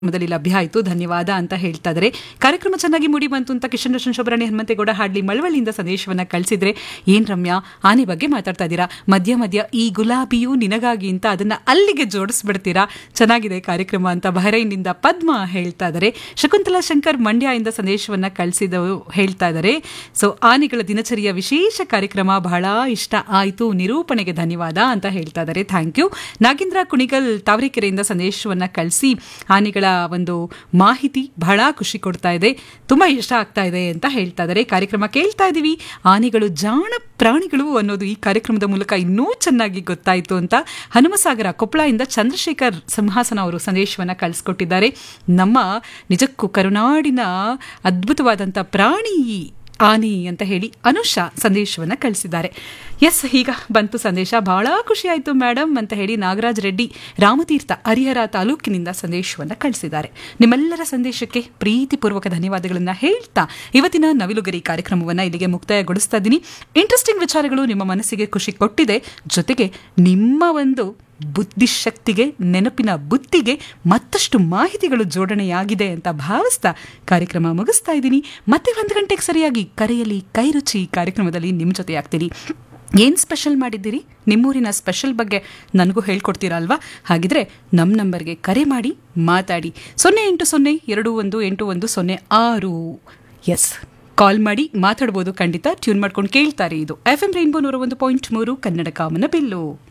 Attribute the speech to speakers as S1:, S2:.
S1: ಕಾರ್ಯಕ್ರಮದಲ್ಲಿ ಲಭ್ಯ ಆಯಿತು ಧನ್ಯವಾದ ಅಂತ ಹೇಳ್ತಾ ಇದ್ದಾರೆ ಕಾರ್ಯಕ್ರಮ ಚೆನ್ನಾಗಿ ಮೂಡಿ ಬಂತು ಅಂತ ಕಿಶನ್ ರೋಷನ್ ಶೋಭರಾಣಿ ಹನುಮಂತೇಗೌಡ ಹಾಡ್ಲಿ ಮಳವಳ್ಳಿಯಿಂದ ಸಂದೇಶವನ್ನ ಕಳಿಸಿದ್ರೆ ಏನ್ ರಮ್ಯಾ ಆನೆ ಬಗ್ಗೆ ಮಾತಾಡ್ತಾ ಇದ್ದೀರಾ ಮಧ್ಯ ಮಧ್ಯ ಈ ಗುಲಾಬಿಯು ನಿನಗಾಗಿ ಅಂತ ಅದನ್ನ ಅಲ್ಲಿಗೆ ಜೋಡಿಸ್ಬಿಡ್ತೀರಾ ಚೆನ್ನಾಗಿದೆ ಕಾರ್ಯಕ್ರಮ ಅಂತ ಬಹರೈನ್ನಿಂದ ಪದ್ಮ ಹೇಳ್ತಾ ಇದ್ದಾರೆ ಶಕುಂತಲಾ ಶಂಕರ್ ಮಂಡ್ಯ ಇಂದ ಸಂದೇಶವನ್ನ ಕಳಿಸಿದವು ಹೇಳ್ತಾ ಇದ್ದಾರೆ ಸೊ ಆನೆಗಳ ದಿನಚರಿಯ ವಿಶೇಷ ಕಾರ್ಯಕ್ರಮ ಬಹಳ ಇಷ್ಟ ಆಯಿತು ನಿರೂಪಣೆಗೆ ಧನ್ಯವಾದ ಅಂತ ಹೇಳ್ತಾ ಇದ್ದಾರೆ ಥ್ಯಾಂಕ್ ಯು ನಾಗೇಂದ್ರ ಕುಣಿಗಲ್ ತಾವರೆಕೆರೆಯಿಂದ ಸಂದೇಶವನ್ನ ಕಳಿಸಿ ಆನೆಗಳ ಒಂದು ಮಾಹಿತಿ ಬಹಳ ಖುಷಿ ಕೊಡ್ತಾ ಇದೆ ತುಂಬಾ ಇಷ್ಟ ಆಗ್ತಾ ಇದೆ ಅಂತ ಹೇಳ್ತಾ ಇದ್ದಾರೆ ಕಾರ್ಯಕ್ರಮ ಕೇಳ್ತಾ ಇದೀವಿ ಆನೆಗಳು ಜಾಣ ಪ್ರಾಣಿಗಳು ಅನ್ನೋದು ಈ ಕಾರ್ಯಕ್ರಮದ ಮೂಲಕ ಇನ್ನೂ ಚೆನ್ನಾಗಿ ಗೊತ್ತಾಯಿತು ಅಂತ ಹನುಮಸಾಗರ ಕೊಪ್ಪಳದಿಂದ ಚಂದ್ರಶೇಖರ್ ಸಿಂಹಾಸನ ಅವರು ಸಂದೇಶವನ್ನ ಕಳಿಸ್ಕೊಟ್ಟಿದ್ದಾರೆ ನಮ್ಮ ನಿಜಕ್ಕೂ ಕರುನಾಡಿನ ಅದ್ಭುತವಾದಂಥ ಪ್ರಾಣಿ ಆನೆ ಅಂತ ಹೇಳಿ ಅನುಷಾ ಸಂದೇಶವನ್ನ ಕಳಿಸಿದ್ದಾರೆ ಎಸ್ ಈಗ ಬಂತು ಸಂದೇಶ ಬಹಳ ಖುಷಿ ಆಯಿತು ಮೇಡಮ್ ಅಂತ ಹೇಳಿ ನಾಗರಾಜ್ ರೆಡ್ಡಿ ರಾಮತೀರ್ಥ ಹರಿಹರ ತಾಲೂಕಿನಿಂದ ಸಂದೇಶವನ್ನ ಕಳಿಸಿದ್ದಾರೆ ನಿಮ್ಮೆಲ್ಲರ ಸಂದೇಶಕ್ಕೆ ಪ್ರೀತಿಪೂರ್ವಕ ಧನ್ಯವಾದಗಳನ್ನ ಹೇಳ್ತಾ ಇವತ್ತಿನ ನವಿಲುಗರಿ ಕಾರ್ಯಕ್ರಮವನ್ನ ಇಲ್ಲಿಗೆ ಮುಕ್ತಾಯಗೊಳಿಸ್ತಾ ಇದ್ದೀನಿ ಇಂಟ್ರೆಸ್ಟಿಂಗ್ ವಿಚಾರಗಳು ನಿಮ್ಮ ಮನಸ್ಸಿಗೆ ಖುಷಿ ಕೊಟ್ಟಿದೆ ಜೊತೆಗೆ ನಿಮ್ಮ ಒಂದು ಬುದ್ಧಿಶಕ್ತಿಗೆ ನೆನಪಿನ ಬುತ್ತಿಗೆ ಮತ್ತಷ್ಟು ಮಾಹಿತಿಗಳು ಜೋಡಣೆಯಾಗಿದೆ ಅಂತ ಭಾವಿಸ್ತಾ ಕಾರ್ಯಕ್ರಮ ಮುಗಿಸ್ತಾ ಇದ್ದೀನಿ ಮತ್ತೆ ಒಂದು ಗಂಟೆಗೆ ಸರಿಯಾಗಿ ಕರೆಯಲ್ಲಿ ಕೈರುಚಿ ಕಾರ್ಯಕ್ರಮದಲ್ಲಿ ನಿಮ್ಮ ಜೊತೆ ಆಗ್ತೀನಿ ಏನು ಸ್ಪೆಷಲ್ ಮಾಡಿದ್ದೀರಿ ನಿಮ್ಮೂರಿನ ಸ್ಪೆಷಲ್ ಬಗ್ಗೆ ನನಗೂ ಹೇಳ್ಕೊಡ್ತೀರಾ ಅಲ್ವಾ ಹಾಗಿದ್ರೆ ನಮ್ಮ ನಂಬರ್ಗೆ ಕರೆ ಮಾಡಿ ಮಾತಾಡಿ ಸೊನ್ನೆ ಎಂಟು ಸೊನ್ನೆ ಎರಡು ಒಂದು ಎಂಟು ಒಂದು ಸೊನ್ನೆ ಆರು ಎಸ್ ಕಾಲ್ ಮಾಡಿ ಮಾತಾಡ್ಬೋದು ಖಂಡಿತ ಟ್ಯೂನ್ ಮಾಡ್ಕೊಂಡು ಕೇಳ್ತಾರೆ ಇದು ಎಫ್ ಎಂ ರೈನ್ಬೋ ನೂರ ಒಂದು ಪಾಯಿಂಟ್ ಮೂರು ಕನ್ನಡ ಕಾಮನ ಬಿಲ್ಲು